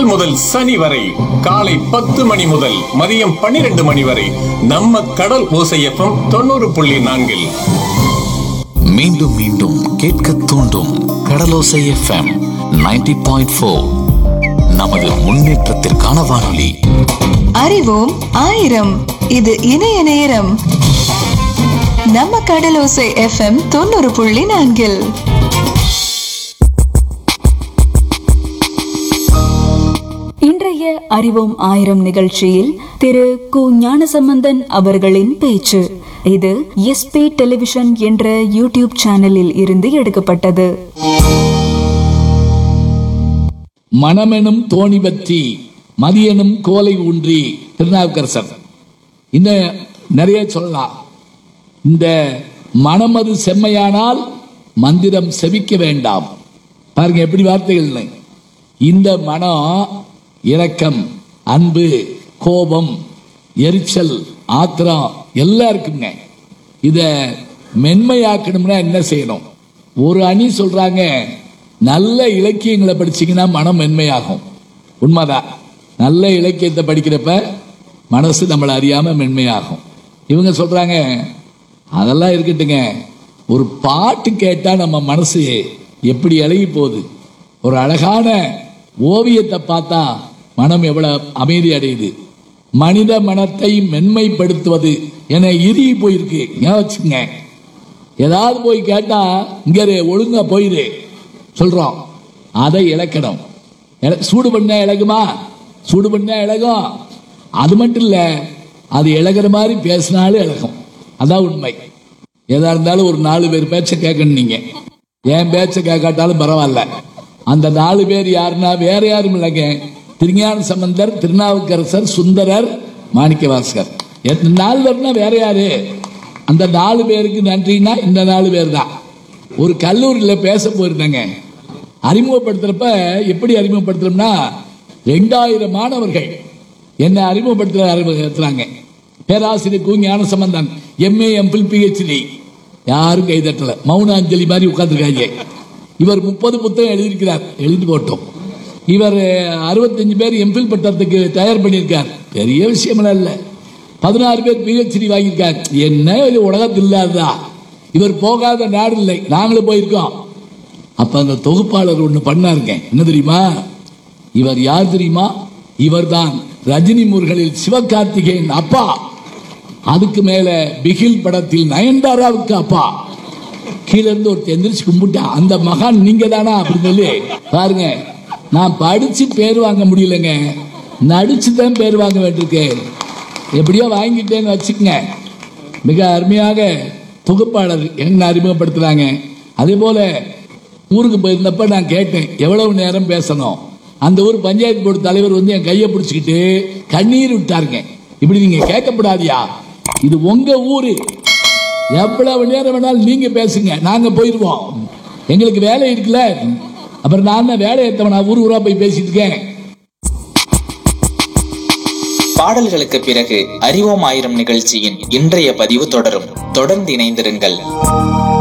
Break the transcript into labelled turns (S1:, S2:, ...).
S1: திங்கள் முதல் சனி வரை காலை பத்து மணி முதல் மதியம் பன்னிரண்டு மணி வரை நம்ம கடல் ஓசையப்பம் தொண்ணூறு புள்ளி நான்கில்
S2: மீண்டும் மீண்டும் கேட்க தூண்டும் கடலோசை எஃப்எம் 90.4 பாயிண்ட் ஃபோர் நமது முன்னேற்றத்திற்கான வானொலி
S3: அறிவோம் ஆயிரம் இது இணைய நேரம் நம்ம கடலோசை எஃப்எம் தொண்ணூறு புள்ளி நான்கில்
S4: இன்றைய அறிவோம் ஆயிரம் நிகழ்ச்சியில் திரு கு ஞானசம்பந்தன் அவர்களின் பேச்சு இது எஸ்பி டெலிவிஷன் என்ற யூடியூப் சேனலில் இருந்து எடுக்கப்பட்டது
S5: மனமெனும் தோணி பற்றி மதியனும் கோலை ஊன்றி திருநாவுக்கரசர் இந்த நிறைய சொல்லலாம் இந்த மனமது செம்மையானால் மந்திரம் செவிக்க வேண்டாம் பாருங்க எப்படி வார்த்தைகள்னு இந்த மனம் இரக்கம் அன்பு கோபம் எரிச்சல் ஆத்திரம் எல்லாம் இருக்குங்க இத மென்மையாக்கணும்னா என்ன செய்யணும் ஒரு அணி சொல்றாங்க நல்ல இலக்கியங்களை படிச்சீங்கன்னா மனம் மென்மையாகும் உண்மைதான் நல்ல இலக்கியத்தை படிக்கிறப்ப மனசு நம்மளை அறியாம மென்மையாகும் இவங்க சொல்றாங்க அதெல்லாம் இருக்கட்டுங்க ஒரு பாட்டு கேட்டா நம்ம மனசு எப்படி இழகி போகுது ஒரு அழகான ஓவியத்தை பார்த்தா மனம் எவ்வளவு அமைதி அடையுது மனித மனத்தை மென்மைப்படுத்துவது என இறுகி போயிருக்கு ஞாபகம் வச்சுக்கங்க ஏதாவது போய் கேட்டா இங்க இரு, ஒழுங்கா போயிரு சொல்றோம் அதை இழக்கணும் இழ- சூடு பண்ண இழகுமா சூடு பண்ண இழகும் அது மட்டும் இல்ல அது இழகிற மாதிரி பேசினாலும் இழகும் அதான் உண்மை எதா இருந்தாலும் ஒரு நாலு பேர் பேச்ச கேட்கணும் நீங்க என் பேச்ச கேட்காட்டாலும் பரவாயில்ல அந்த நாலு பேர் யாருன்னா வேற யாரும் இல்லைங்க திருஞான சம்பந்தர் திருநாவுக்கரசர் சுந்தரர் மாணிக்கவாசகர் எத்தனை நாலு பேர்னா வேற யாரு அந்த நாலு பேருக்கு நன்றினா இந்த நாலு பேர் தான் ஒரு கல்லூரியில் பேச போயிருந்தாங்க அறிமுகப்படுத்துறப்ப எப்படி அறிமுகப்படுத்துறோம்னா ரெண்டாயிரம் மாணவர்கள் என்ன அறிமுகப்படுத்துற அறிமுகப்படுத்துறாங்க பேராசிரியர் கு ஞான சம்பந்தன் எம்ஏ எம்பிள் பிஹெச்டி யாரும் கை தட்டல மௌன அஞ்சலி மாதிரி உட்கார்ந்துருக்காங்க இவர் முப்பது புத்தகம் எழுதியிருக்கிறார் எழுதி போட்டோம் இவர் அறுபத்தஞ்சு பேர் எம்பில் பட்டத்துக்கு தயார் பண்ணியிருக்கார் பெரிய விஷயமெல்லாம் இல்லை பதினாறு பேர் பிஹெச்டி வாங்கியிருக்கார் என்ன இது உலகத்தில் இல்லாததா இவர் போகாத நாடு இல்லை நாங்களும் போயிருக்கோம் அப்ப அந்த தொகுப்பாளர் ஒண்ணு பண்ணாருங்க என்ன தெரியுமா இவர் யார் தெரியுமா இவர்தான் ரஜினி முருகனில் சிவகார்த்திகேயன் அப்பா அதுக்கு மேல பிகில் படத்தில் நயன்தாராவுக்கு அப்பா கீழ இருந்து ஒரு எந்திரிச்சு கும்பிட்டான் அந்த மகான் நீங்க தானா அப்படின்னு சொல்லி பாருங்க நான் படிச்சு பேர் வாங்க முடியலங்க நடிச்சு தான் பேர் வாங்க வேண்டியிருக்கு எப்படியோ வாங்கிட்டேன்னு வச்சுக்கங்க மிக அருமையாக தொகுப்பாளர் என்ன அறிமுகப்படுத்துறாங்க அதே போல ஊருக்கு போயிருந்தப்ப நான் கேட்டேன் எவ்வளவு நேரம் பேசணும் அந்த ஊர் பஞ்சாயத்து போர்டு தலைவர் வந்து என் கையை பிடிச்சிக்கிட்டு கண்ணீர் விட்டாருங்க இப்படி நீங்க கேட்கப்படாதியா இது உங்க ஊரு எவ்வளவு நேரம் வேணாலும் நீங்க பேசுங்க நாங்க போயிருவோம் எங்களுக்கு வேலை இருக்குல்ல அப்புறம் நான் தான் வேலை ஏத்தவனா ஊர் ஊரா போய் பேசிட்டு இருக்கேன்
S6: பாடல்களுக்கு பிறகு அறிவோம் ஆயிரம் நிகழ்ச்சியின் இன்றைய பதிவு தொடரும் தொடர்ந்து இணைந்திருங்கள்